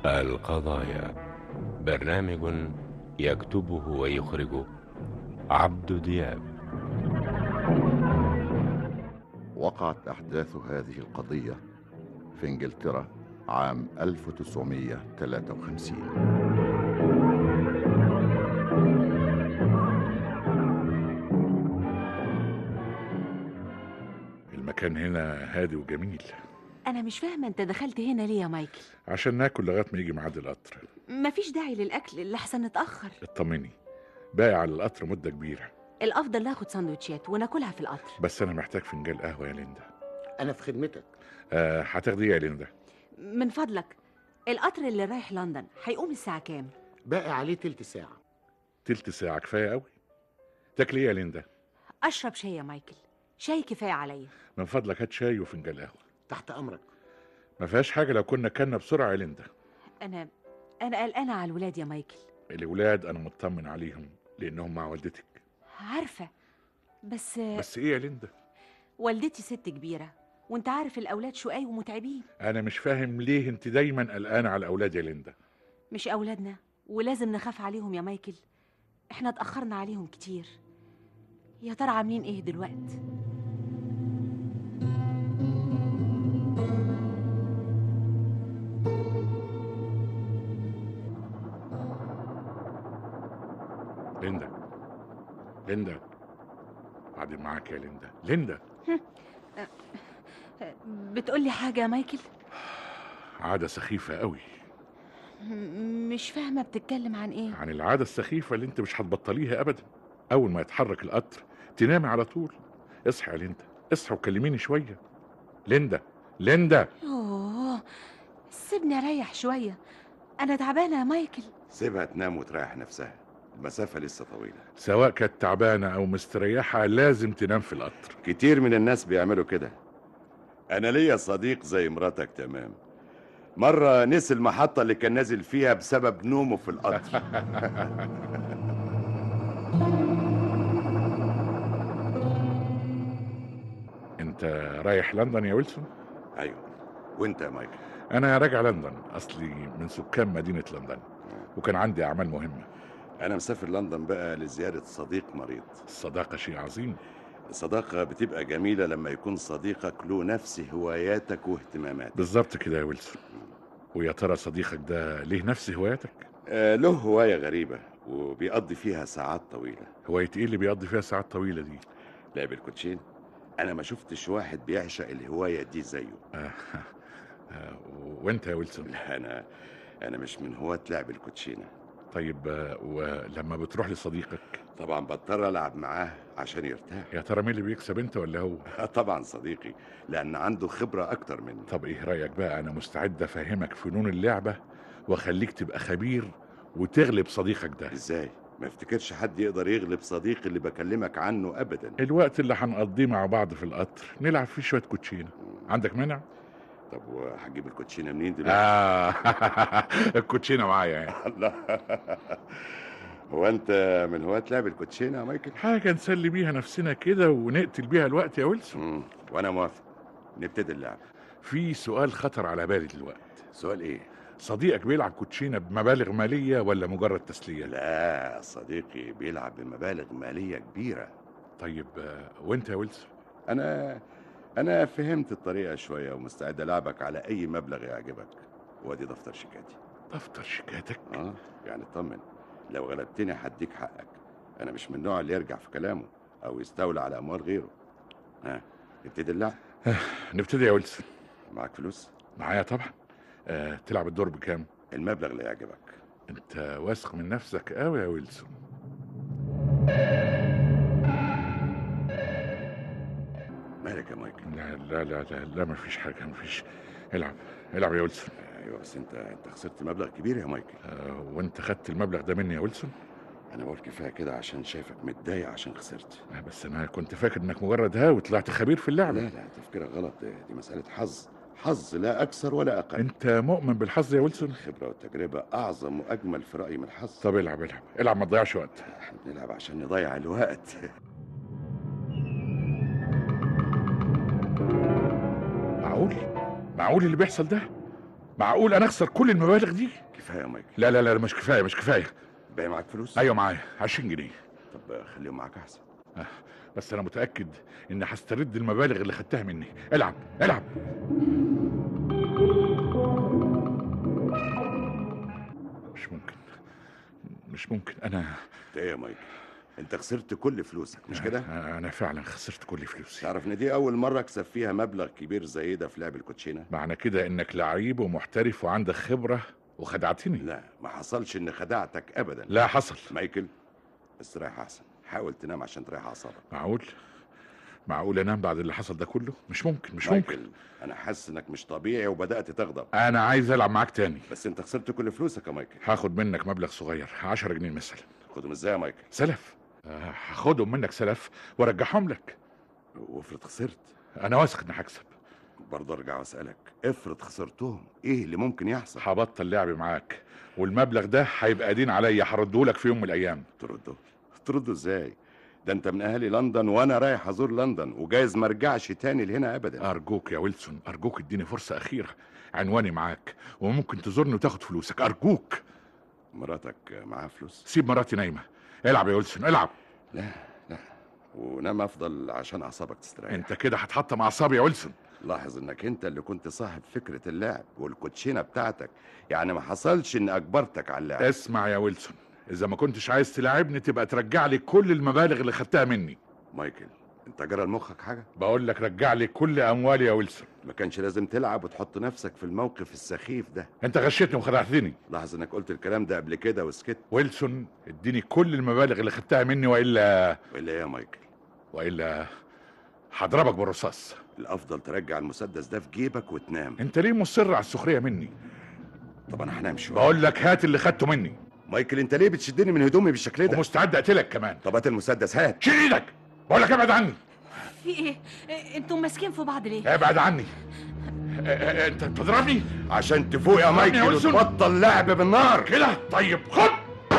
القضايا برنامج يكتبه ويخرجه عبد دياب وقعت أحداث هذه القضية في إنجلترا عام 1953 المكان هنا هادي وجميل أنا مش فاهمة أنت دخلت هنا ليه يا مايكل عشان ناكل لغايه ما يجي ميعاد القطر مفيش داعي للأكل لحسن نتأخر اطمني باقي على القطر مده كبيره الأفضل ناخد سندوتشات وناكلها في القطر بس انا محتاج فنجان قهوه يا ليندا انا في خدمتك آه هتاخدي ايه يا ليندا من فضلك القطر اللي رايح لندن هيقوم الساعة كام؟ باقي عليه تلت ساعة تلت ساعه كفايه قوي تاكلي ايه يا ليندا أشرب شاي يا مايكل شاي كفاية عليا من فضلك هات شاي وفنجان قهوه تحت امرك ما فيهاش حاجه لو كنا كلنا بسرعه يا ليندا أنا أنا قلقانة على الولاد يا مايكل الولاد انا مطمن عليهم لانهم مع والدتك عارفة بس, بس ايه يا ليندا والدتي ست كبيرة وانت عارف الأولاد شقاي ومتعبين انا مش فاهم ليه انت دايما قلقانه على الاولاد يا ليندا مش أولادنا ولازم نخاف عليهم يا مايكل احنا اتأخرنا عليهم كتير يا ترى عاملين ايه دلوقتي ليندا ليندا بعدين معاك يا ليندا ليندا بتقولي حاجة يا مايكل عادة سخيفة قوي م- مش فاهمة بتتكلم عن ايه عن العادة السخيفة اللي انت مش هتبطليها ابدا اول ما يتحرك القطر تنامي على طول اصحي يا ليندا اصحي وكلميني شوية ليندا ليندا اوه سيبني اريح شوية انا تعبانة يا مايكل سيبها تنام وتريح نفسها المسافة لسه طويلة سواء كانت تعبانة او مستريحة لازم تنام في القطر كتير من الناس بيعملوا كده أنا ليا صديق زي مراتك تمام مرة نسي المحطة اللي كان نازل فيها بسبب نومه في القطر انت رايح لندن يا ويلسون أيوه وأنت يا مايكل انا راجع لندن اصلي من سكان مدينة لندن وكان عندي اعمال مهمة أنا مسافر لندن بقى لزيارة صديق مريض الصداقة شيء عظيم الصداقة بتبقى جميلة لما يكون صديقك له نفس هواياتك واهتماماتك بالظبط كده يا ويلسون ويا ترى صديقك ده ليه نفس هواياتك آه له هواية غريبة وبيقضي فيها ساعات طويلة هواية ايه اللي بيقضي فيها ساعات طويلة دي لعب الكوتشين أنا ما شفتش واحد بيعشق الهواية دي زيه آه. آه. وانت يا ويلسون لا أنا أنا مش من هواة لعب الكوتشينة طيب آه، ولما بتروح لصديقك طبعا بضطر ألعب معاه عشان يرتاح يا ترى مين اللي بيكسب انت ولا هو آه طبعا صديقي لأن عنده خبرة أكتر مني طب ايه رايك بقى انا مستعد افهمك فنون اللعبه واخليك تبقى خبير وتغلب صديقك ده إزاي؟ ما افتكرش حد يقدر يغلب صديقي اللي بكلمك عنه أبدا الوقت اللي هنقضيه مع بعض في القطر نلعب فيه شويه كوتشينه عندك مانع طب وهجيب الكوتشينة منين دلوقتي؟ آه الكوتشينه معايا يعني الله هو أنت من هواة لعب الكوتشينة يا مايكل؟ حاجه نسلي بيها نفسنا كده ونقتل بيها الوقت يا ويلسون مم. وأنا موافق نبتدي اللعب في سؤال خطر على بالي دلوقتي سؤال إيه؟ صديقك بيلعب كوتشينه بمبالغ ماليه ولا مجرد تسليه لا صديقي بيلعب بمبالغ مالية كبيرة طيب آه، وانت يا ويلسون أنا أنا فهمت الطريقة شوية ومستعد ألعبك على أي مبلغ يعجبك وادي دفتر شيكاتي دفتر شيكاتك اه يعني اطمن لو غلبتني هديك حقك انا مش من النوع اللي يرجع في كلامه او يستولى على اموال غيره ها نبتدي اللعب نبتدي يا ويلسون معاك فلوس معايا طبعا آه، تلعب الدور بكام المبلغ اللي يعجبك انت واثق من نفسك قوي يا ويلسون مالك يا مايكل لا لا لا لا, لا ما فيش حاجه ما فيش العب العب يا ويلسون ايوه بس انت انت خسرت مبلغ كبير يا مايكل آه، وانت خدت المبلغ ده مني يا ويلسون انا بقول كفايه كده عشان شايفك متضايق عشان خسرت آه، بس انا كنت فاكر انك مجرد ها وطلعت خبير في لا اللعبه لا تفكيرك غلط دي, دي مساله حظ حظ لا اكثر ولا اقل انت مؤمن بالحظ يا ويلسون الخبره والتجربه اعظم واجمل في رايي من الحظ طب العب العب العب ما تضيعش وقت احنا بنلعب عشان نضيع الوقت معقول معقول اللي بيحصل ده معقول انا اخسر كل المبالغ دي كفايه يا مايكل لا لا لا مش كفايه مش كفايه باقي معاك فلوس ايوه معايا 20 جنيه طب خليهم معاك احسن بس انا متاكد اني هسترد المبالغ اللي خدتها مني العب العب مش ممكن مش ممكن انا انت ايه يا مايكل انت خسرت كل فلوسك مش كده انا أنا فعلا خسرت كل فلوسي تعرف ان دي اول مره اكسب فيها مبلغ كبير زي ده في لعب الكوتشينه معنى كده انك لعيب ومحترف وعندك خبره وخدعتني لا ما حصلش ان خدعتك ابدا لا حصل مايكل استريح احسن حاول تنام عشان تريح اعصابك معقول معقول انام بعد اللي حصل ده كله مش ممكن مش ممكن مايكل انا حاسس انك مش طبيعي وبدات تغضب انا عايز العب معاك تاني بس انت خسرت كل فلوسك يا مايكل هاخد منك مبلغ صغير 10 جنيه مثلا خدهم ازاي يا مايكل سلف آه، هاخدهم منك سلف وارجعهم لك وافرض خسرت انا واثق اني هكسب برضه ارجع واسالك افرض خسرتهم ايه اللي ممكن يحصل هبطل لعب معاك والمبلغ ده هيبقى دين عليا هردهولك في يوم من الايام ترده ترده ازاي ده انت من اهالي لندن وانا رايح ازور لندن وجايز ما ارجعش تاني لهنا ابدا ارجوك يا ويلسون ارجوك اديني فرصه اخيره عنواني معاك وممكن تزورني وتاخد فلوسك ارجوك مراتك معاها فلوس سيب مراتي نايمه العب يا ويلسون العب لا لا ونام افضل عشان اعصابك تستريح انت كده هتحطم اعصابي يا ويلسون لاحظ انك انت اللي كنت صاحب فكره اللعب والكوتشينه بتاعتك يعني ما حصلش ان اجبرتك على اللعب اسمع يا ويلسون اذا ما كنتش عايز تلاعبني تبقى ترجع لي كل المبالغ اللي خدتها مني مايكل انت جرى لمخك حاجه بقول لك رجع لي كل اموالي يا ويلسون ما كانش لازم تلعب وتحط نفسك في الموقف السخيف ده انت غشيتني وخدعتني لاحظ انك قلت الكلام ده قبل كده وسكت ويلسون اديني كل المبالغ اللي خدتها مني والا ولا ايه يا مايكل والا هضربك بالرصاص الافضل ترجع المسدس ده في جيبك وتنام انت ليه مصر على السخريه مني طب انا هنام شويه بقول لك هات اللي خدته مني مايكل انت ليه بتشدني من هدومي بالشكل ده ومستعد اقتلك كمان طب هات المسدس هات شيل ايدك بقول لك ابعد عني في ايه إيه، انتوا ماسكين في بعض ليه ابعد عني اه، اه، انت بتضربني عشان تفوق يا يا مايكل ويلسون. وتبطل لعب بالنار كده طيب خد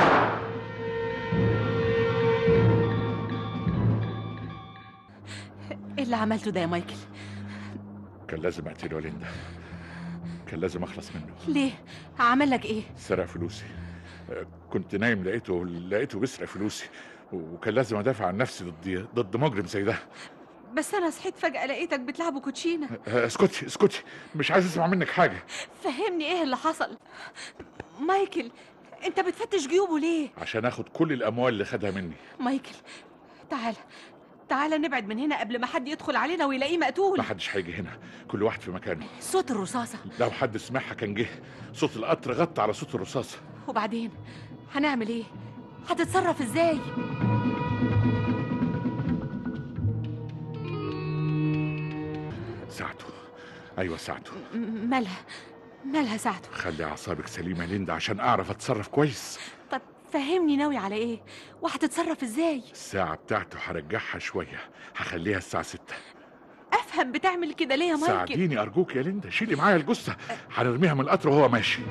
ايه اللي عملته ده يا مايكل كان لازم اقتله يا ليندا كان لازم اخلص منه ليه عمل لك ايه سرق فلوسي اه، كنت نايم لقيته لقيته بيسرق فلوسي وكان لازم ادافع عن نفسي ضد ضد مجرم زي ده بس انا صحيت فجاه لقيتك بتلعبوا كوتشينه اه، اسكتي اسكتي مش عايز اسمع منك حاجه فهمني ايه اللي حصل مايكل انت بتفتش جيوبه ليه عشان اخد كل الاموال اللي خدها مني مايكل تعال تعال نبعد من هنا قبل ما حد يدخل علينا ويلاقيه مقتول ما حدش هيجي هنا كل واحد في مكانه صوت الرصاصه لو حد سمعها كان جه صوت القطر غطى على صوت الرصاصه وبعدين هنعمل ايه هتتصرف ازاي ساعته ايوه ساعته م- مالها مالها ساعته خلي اعصابك سليمه يا ليندا عشان اعرف اتصرف كويس طب فهمني ناوي على ايه وهتتصرف ازاي الساعه بتاعته هرجعها شويه هخليها الساعه 6 افهم بتعمل كده ليه يا مايكل ساعديني ارجوك يا ليندا شيلي معايا الجثه هنرميها من القطر وهو ماشي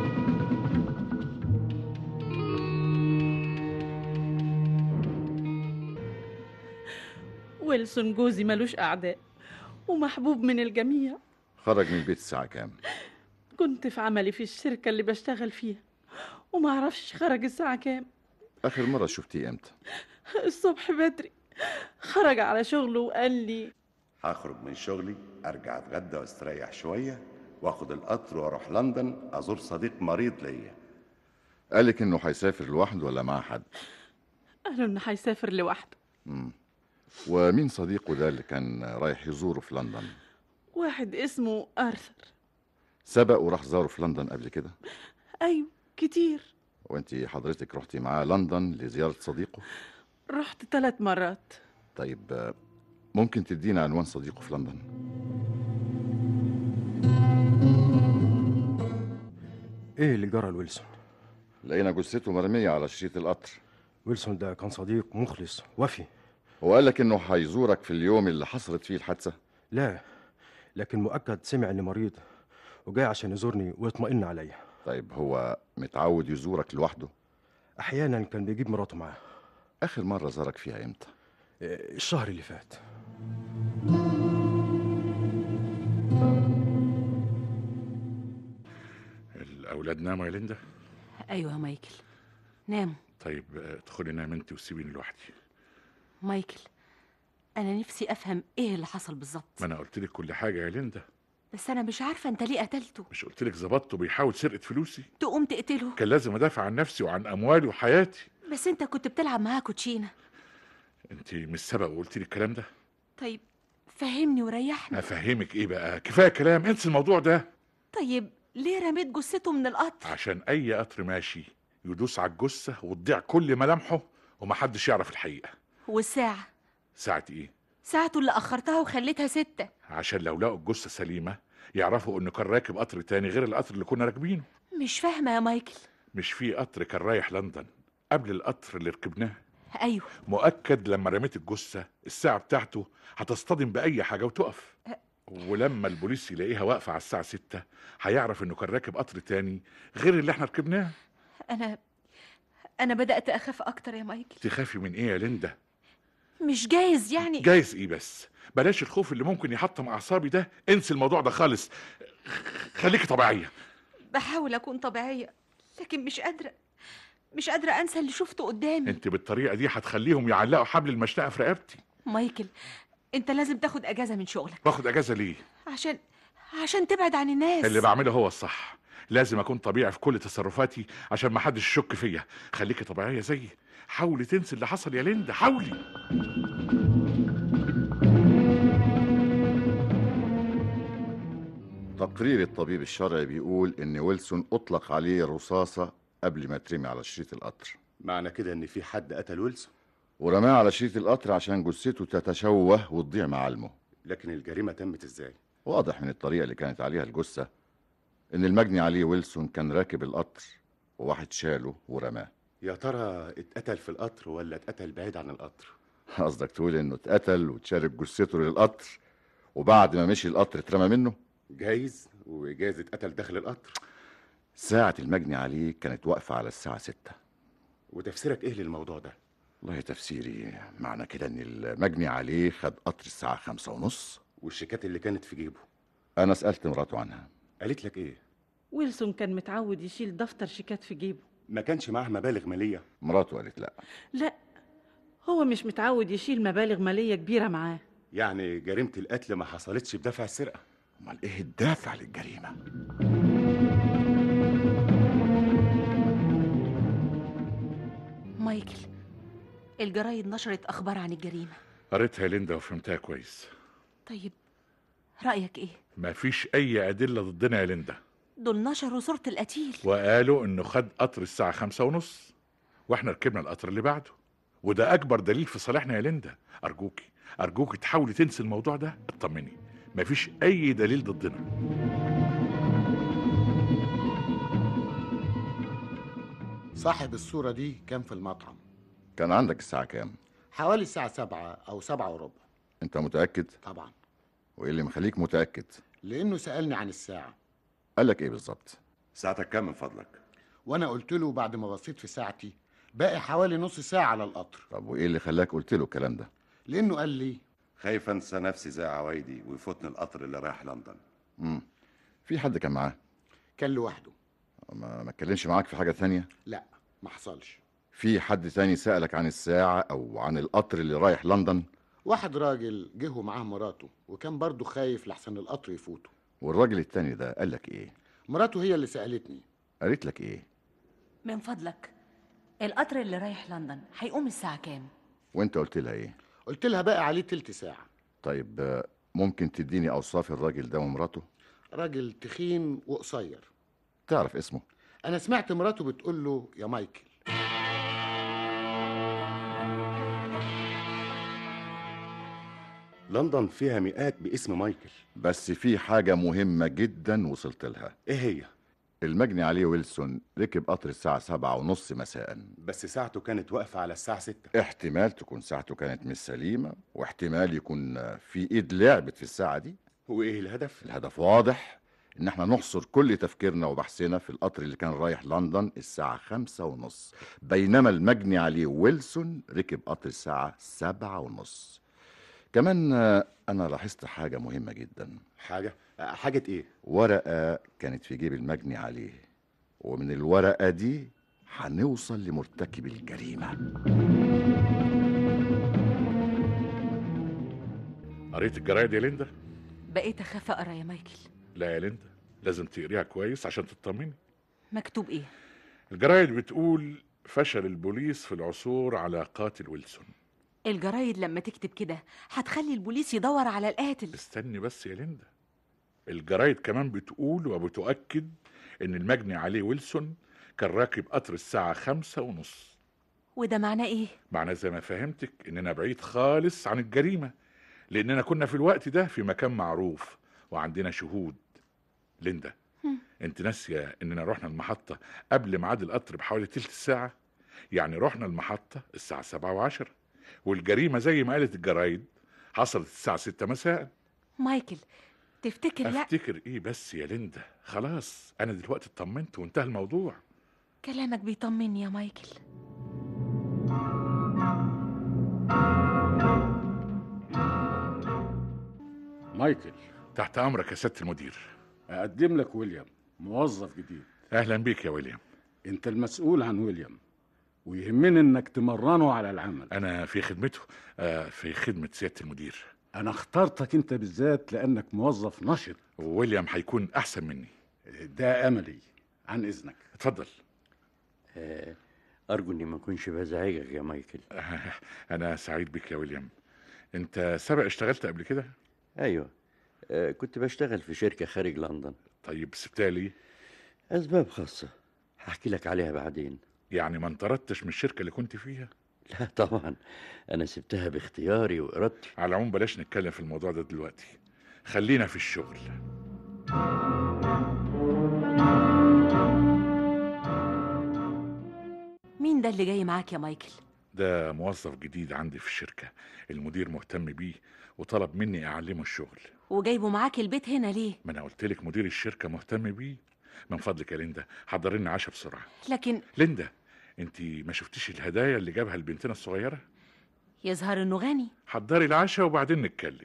ويلسون جوزي ملوش أعداء ومحبوب من الجميع خرج من البيت الساعة كام؟ كنت في عملي في الشركة اللي بشتغل فيها وما اعرفش خرج الساعة كام آخر مرة شفتيه إمتى؟ الصبح بدري خرج على شغله وقال لي هخرج من شغلي ارجع اتغدى واستريح شويه واخد القطر واروح لندن ازور صديق مريض ليا قالك إنه هيسافر لوحده ولا مع حد؟ قالوا إنه هيسافر لوحده ومين صديقه ده اللي كان رايح يزوره في لندن؟ واحد اسمه آرثر سبق وراح زاره في لندن قبل كده؟ أيوة كتير وانت حضرتك رحتي معاه لندن لزيارة صديقه؟ رحت ثلاث مرات طيب آه، ممكن تدينا عنوان صديقه في لندن؟ ايه اللي جرى لويلسون لقينا جثته مرمية على شريط القطر ويلسون ده كان صديق مخلص وفي وقال لك إنه هيزورك في اليوم اللي حصلت فيه الحادثة لا لكن مؤكد سمع اني مريض وجاي عشان يزورني ويطمئن عليا طيب هو متعود يزورك لوحده؟ احيانا كان بيجيب مراته معاه آخر مرة زارك فيها إمتى؟ إيه، الشهر اللي فات الاولاد ناموا يا ليندا ايوه يا مايكل نام طيب آه، ادخلي نام انت وسيبيني لوحدي مايكل انا نفسي افهم ايه اللي حصل بالظبط ما انا قلت لك كل حاجه يا ليندا بس انا مش عارفه انت ليه قتلته مش قلت لك ظبطته بيحاول سرقه فلوسي تقوم تقتله كان لازم ادافع عن نفسي وعن اموالي وحياتي بس انت كنت بتلعب معاه كوتشينه انت مش سبق وقلت لي الكلام ده طيب فهمني وريحني هفهمك ايه بقى كفايه كلام انسى الموضوع ده طيب ليه رميت جثته من القطر عشان اي قطر ماشي يدوس على الجثه وتضيع كل ملامحه ومحدش يعرف الحقيقه والساعه ساعه ايه ساعته اللي اخرتها وخليتها ستة عشان لو لقوا الجثه سليمه يعرفوا انه كان راكب قطر تاني غير القطر اللي كنا راكبينه مش فاهمه يا مايكل مش في قطر كان رايح لندن قبل القطر اللي ركبناه ايوه مؤكد لما رميت الجثه الساعه بتاعته هتصطدم باي حاجه وتقف ولما البوليس يلاقيها واقفه على الساعه 6 هيعرف انه كان راكب قطر تاني غير اللي احنا ركبناه انا انا بدات اخاف اكتر يا مايكل تخافي من ايه يا ليندا مش جايز يعني جايز ايه بس بلاش الخوف اللي ممكن يحطم اعصابي ده انسي الموضوع ده خالص خليكي طبيعيه بحاول اكون طبيعيه لكن مش قادره مش قادره انسى اللي شفته قدامي انت بالطريقه دي هتخليهم يعلقوا حبل المشنقه في رقبتي مايكل انت لازم تاخد اجازه من شغلك باخد اجازه ليه عشان عشان تبعد عن الناس اللي بعمله هو الصح لازم اكون طبيعي في كل تصرفاتي عشان ما حدش يشك فيا خليكي طبيعيه زيي حاولي تنسي اللي حصل يا ليندا حاولي تقرير الطبيب الشرعي بيقول ان ويلسون اطلق عليه رصاصه قبل ما ترمي على شريط القطر معنى كده ان في حد قتل ويلسون ورماه على شريط القطر عشان جثته تتشوه وتضيع معالمه لكن الجريمه تمت ازاي واضح من الطريقه اللي كانت عليها الجثه ان المجني عليه ويلسون كان راكب القطر وواحد شاله ورماه يا ترى اتقتل في القطر ولا اتقتل بعيد عن القطر قصدك تقول انه اتقتل واتشارك جثته للقطر وبعد ما مشي القطر اترمى منه جايز وجايز اتقتل داخل القطر ساعة المجني عليه كانت واقفة على الساعة ستة وتفسيرك ايه للموضوع ده والله تفسيري معنى كده ان المجني عليه خد قطر الساعة خمسة ونص والشيكات اللي كانت في جيبه انا سألت مراته عنها قالت لك ايه ويلسون كان متعود يشيل دفتر شيكات في جيبه ما كانش معاه مبالغ ماليه مراته قالت لا لا هو مش متعود يشيل مبالغ مالية كبيرة معاه يعني جريمه القتل ما حصلتش بدافع السرقه امال ايه الدافع للجريمة مايكل الجرايد نشرت اخبار عن الجريمه قريتها يا ليندا وفهمتها كويس طيب رايك ايه مفيش اي ادله ضدنا يا ليندا دول نشروا صوره القتيل وقالوا انه خد قطر الساعه خمسة ونص واحنا ركبنا القطر اللي بعده وده اكبر دليل في صالحنا يا ليندا ارجوكي ارجوكي تحاولي تنسي الموضوع ده اطمني مفيش اي دليل ضدنا صاحب الصورة دي كان في المطعم كان عندك الساعة كام حوالي الساعة سبعة أو سبعة وربع انت متأكد طبعا وايه اللي مخليك متأكد لأنه سألني عن الساعة قالك ايه بالظبط ساعتك كام من فضلك وأنا قلت له بعد ما بصيت في ساعتي باقي حوالي نص ساعة على القطر طب وايه اللي خلاك قلت له الكلام ده لأنه قال لي خايف انسى نفسي زي عوايدي ويفوتني القطر اللي رايح لندن امم في حد كان معاه كان لوحده ما ما اتكلمش معاك في حاجة ثانية لا ما حصلش في حد تاني سألك عن الساعة او عن القطر اللي رايح لندن واحد راجل جه ومعاه مراته وكان برضه خايف لحسن القطر يفوته والراجل التاني ده قالك ايه مراته هي اللي سألتني قالت لك ايه من فضلك القطر اللي رايح لندن هيقوم الساعه كام وانت قلت لها ايه قلت لها باقي عليه تلت ساعة طيب آه، ممكن تديني اوصاف الراجل ده ومراته راجل تخين وقصير تعرف اسمه أنا سمعت مراته بتقول له يا مايكل لندن فيها مئات باسم مايكل بس في حاجة مهمة جدا وصلت لها ايه هي المجني عليه ويلسون ركب قطر الساعة سبعة ونص مساء بس ساعته كانت واقفة على الساعة ستة احتمال تكون ساعته كانت مش سليمة واحتمال يكون آه، في ايد لعبت في الساعة دي وايه الهدف الهدف واضح ان احنا نحصر كل تفكيرنا وبحثنا في القطر اللي كان رايح لندن الساعة خمسة ونص بينما المجني عليه ويلسون ركب قطر الساعة سبعة ونص كمان آه، انا لاحظت حاجة مهمة جدا حاجة آه، حاجة ايه ورقة كانت في جيب المجني عليه ومن الورقة دي هنوصل لمرتكب الجريمة قريت الجرايد يا ليندا بقيت اخاف اقرا يا مايكل لا يا ليندا لازم تقريها كويس عشان تطمني مكتوب ايه الجرايد بتقول فشل البوليس في العثور على قاتل ويلسون الجرايد لما تكتب كده هتخلي البوليس يدور على القاتل استني بس يا ليندا الجرايد كمان بتقول وبتؤكد ان المجني عليه ويلسون كان راكب قطر الساعة خمسة ونص وده معناه ايه معناه زي ما فهمتك اننا بعيد خالص عن الجريمة لاننا كنا في الوقت ده في مكان معروف وعندنا شهود ليندا هم. انت ناسية اننا رحنا المحطة قبل ميعاد القطر بحوالي تلت ساعة يعني رحنا المحطة الساعة سبعة وعشرة والجريمة زي ما قالت الجرايد حصلت الساعة ستة مساء مايكل تفتكر لا افتكر ايه بس يا ليندا خلاص انا دلوقتي اطمنت وانتهى الموضوع كلامك بيطمني يا مايكل مايكل تحت امرك يا سياده المدير اقدم لك ويليام موظف جديد اهلا بيك يا ويليام انت المسؤول عن ويليام ويهمني انك تمرنه على العمل انا في خدمته آه في خدمه سياده المدير انا اخترتك انت بالذات لانك موظف نشط وويليام هيكون احسن مني ده املي عن اذنك اتفضل آه، أرجو إني ما أكونش بزعجك يا مايكل آه انا سعيد بك يا ويليام انت سبق اشتغلت قبل كده أيوة آه، كنت بشتغل في شركة خارج لندن طيب سبتها لي أسباب خاصة هحكي لك عليها بعدين يعني ما انطردتش من الشركه اللي كنت فيها لا طبعا أنا سبتها باختياري وإرادتي على العموم بلاش نتكلم في الموضوع ده دلوقتي خلينا في الشغل مين ده اللي جاي معاك يا مايكل ده موظف جديد عندي في الشركه المدير مهتم بيه وطلب مني اعلمه الشغل وجايبه معاك البيت هنا ليه ما انا قلت لك مدير الشركه مهتم بيه من فضلك يا ليندا حضري لنا عشاء بسرعه لكن ليندا انت ما شفتيش الهدايا اللي جابها لبنتنا الصغيره يظهر انه غني حضري العشاء وبعدين نتكلم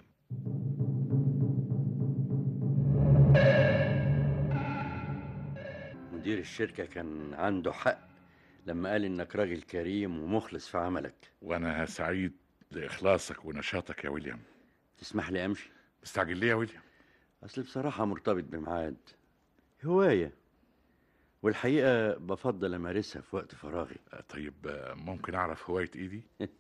مدير الشركة كان عنده حق لما قال إنك راجل كريم ومخلص في عملك وانا سعيد لاخلاصك ونشاطك يا ويليام تسمح لي أمشي مستعجل ليه يا ويليام أصل بصراحة مرتبط بميعاد هواية والحقيقة بفضل أمارسها في وقت فراغي آه، طيب آه، ممكن اعرف هوايه ايدي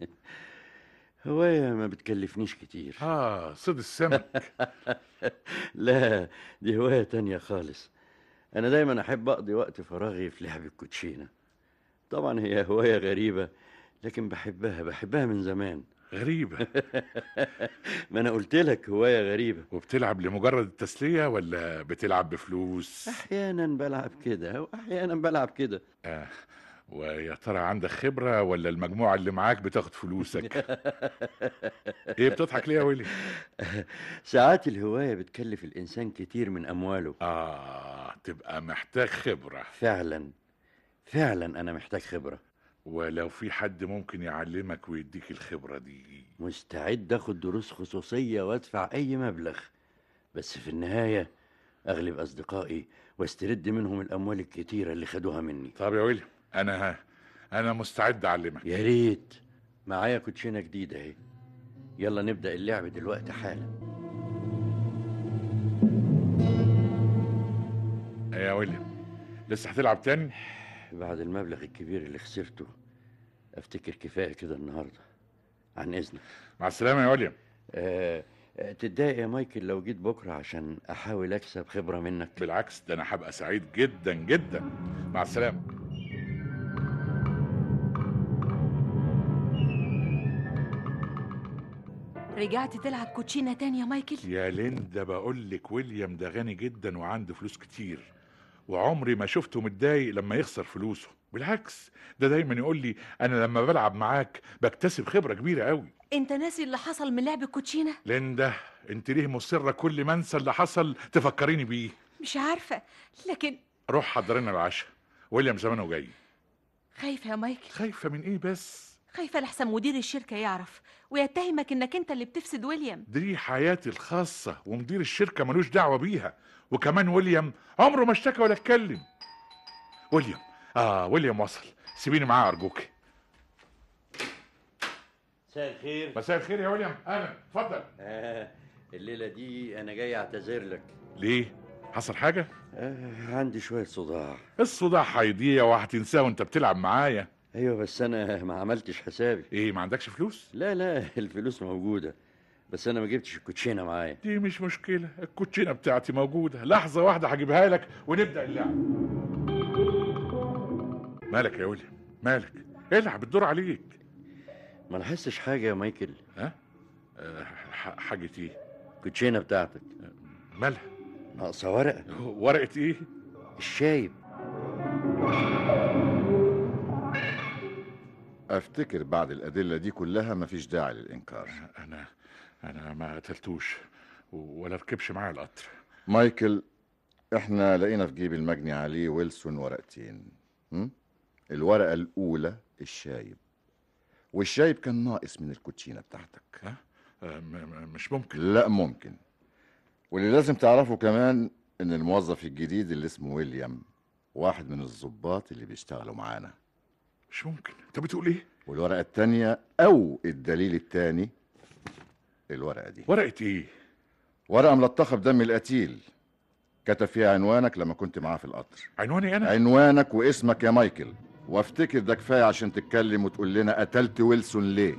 هواية ما بتكلفنيش كتير اه صيد السمك لا دي هواية تانية خالص أنا دايما أحب أقضي وقت فراغي في لعب الكوتشينة طبعا هي هواية غريبة لكن بحبها بحبها من زمان غريبه ما أنا قلت لك هواية غريبة وبتلعب لمجرد التسليه ولا بتلعب بفلوس أحيانا بلعب كده وأحيانا بلعب كده آه. ويا ترى عندك خبره ولا المجموعه اللي معاك بتاخد فلوسك ايه بتضحك ليه يا ويلي ساعات الهواية بتكلف الإنسان كتير من أمواله اه تبقى محتاج خبره فعلا فعلا أنا محتاج خبرة ولو في حد ممكن يعلمك ويديك الخبره دي مستعد أخد دروس خصوصية وأدفع أي مبلغ بس في النهاية أغلب أصدقائي واسترد منهم الأموال الكتيرة اللي خدوها مني طب يا ويلي انا انا مستعد اعلمك يا ريت معايا كوتشينة جديدة اهي يلا نبدأ اللعب دلوقتي حالا إيه يا ويليام لسه هتلعب تاني بعد المبلغ الكبير اللي خسرته أفتكر كفاية كده النهاردة عن إذنك مع السلامه يا ويليام أه آه، تتضايق يا مايكل لو جيت بكرة عشان أحاول أكسب خبرة منك بالعكس ده انا هبقى سعيد جدا جدا مع السلامه رجعت تلعب كوتشينة تاني يا مايكل يا ليندا بقول لك ويليام ده غني جدا وعنده فلوس كتير وعمري ما شفته متضايق لما يخسر فلوسه بالعكس ده دايما يقول لي انا لما بلعب معاك بكتسب خبره كبيره قوي انت ناسي اللي حصل من لعب الكوتشينة ليندا انت ليه مصره كل ما انسى اللي حصل تفكريني بيه مش عارفة لكن روح حضرنا العشاء ويليام زمانه جاي خايفة يا مايكل خايفه من ايه بس خايفة لحسن مدير الشركة يعرف ويتهمك انك انت اللي بتفسد ويليام دي حياتي الخاصه ومدير الشركه ملوش دعوه بيها وكمان ويليام عمره ما اشتكى ولا اتكلم ويليام اه ويليام وصل سيبيني معاه ارجوكي مساء الخير مساء الخير يا ويليام اهلا اتفضل آه الليلة دي أنا جاي أعتذر لك ليه حصل حاجه آه عندي شوية صداع الصداع هيضيع وهتنساه وانت بتلعب معايا أيوة بس أنا ما عملتش حسابي ايه ما عندكش فلوس لا لا الفلوس موجودة بس أنا ما جبتش الكوتشينة معايا دي مش مشكله الكوتشينه بتاعتي موجوده لحظه واحده هجيبها لك ونبدا اللعب مالك يا ويليام مالك العب الدور عليك ما لاحظتش حاجة يا مايكل ها أه ح- حاجه ايه الكوتشينة بتاعتك مالها ناقصة ورقة ورقه ايه الشايب افتكر بعد الادله دي كلها مفيش داعي للانكار انا انا ما قتلتوش ولا ركبش معايا القطر مايكل احنا لقينا في جيب المجني عليه ويلسون ورقتين م? الورقه الاولى الشايب والشايب كان ناقص من الكوتشينه بتاعتك ها أه م- م- مش ممكن لا ممكن واللي لازم تعرفه كمان ان الموظف الجديد اللي اسمه ويليام واحد من الضباط اللي بيشتغلوا معانا مش ممكن انت بتقول ايه والورقه التانية او الدليل التاني الورقه دي ورقه ايه ورقه ملطخه بدم القتيل كتب فيها عنوانك لما كنت معاه في القطر عنواني انا عنوانك واسمك يا مايكل وافتكر ده كفايه عشان تتكلم وتقول لنا قتلت ويلسون ليه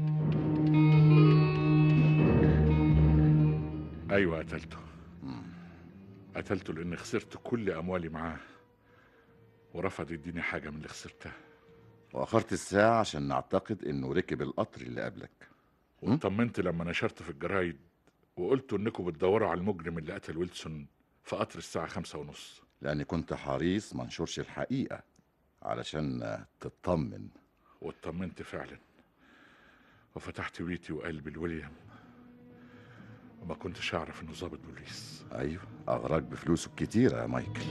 ايوه قتلته قتلته لاني خسرت كل اموالي معاه ورفض يديني حاجه من اللي خسرتها واخرت الساعه عشان نعتقد انه ركب القطر اللي قبلك واطمنت لما نشرت في الجرايد وقلت انكم بتدوروا على المجرم اللي قتل ويلسون في قطر الساعه خمسة ونص لاني كنت حريص ما انشرش الحقيقه علشان تطمن واطمنت فعلا وفتحت بيتي وقلبي لويليام وما كنتش اعرف انه ضابط بوليس ايوه اغراك بفلوسه الكتيره يا مايكل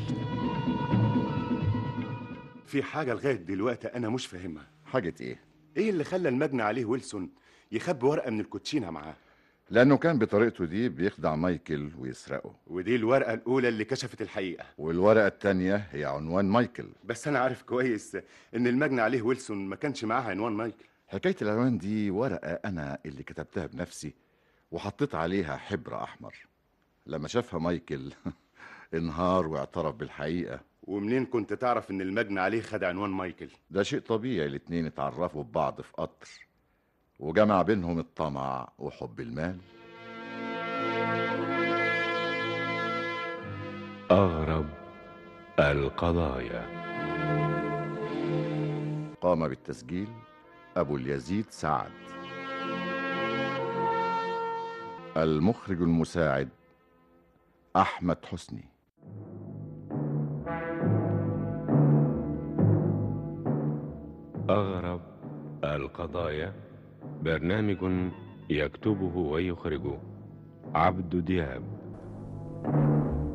في حاجة لغاية دلوقتي أنا مش فاهمها حاجه ايه إيه اللي خلى المجني عليه ويلسون يخبي ورقة من الكوتشينة معاه لانه كان بطريقته دي بيخدع مايكل ويسرقه ودي الورقة الأولى اللي كشفت الحقيقة والورقه التانية هي عنوان مايكل بس أنا عارف كويس إن المجني عليه ويلسون ما كانش معاه عنوان مايكل حكايه العنوان دي ورقه انا اللي كتبتها بنفسي وحطيت عليها حبر احمر لما شافها مايكل انهار واعترف بالحقيقه ومنين كنت تعرف إن المجني عليه خد عنوان مايكل ده شيء طبيعي الاتنين اتعرفوا ببعض في قطر وجمع بينهم الطمع وحب المال أغرب القضايا قام بالتسجيل أبو اليزيد سعد المخرج المساعد أحمد حسني أغرب القضايا برنامج يكتبه ويخرجه عبد دياب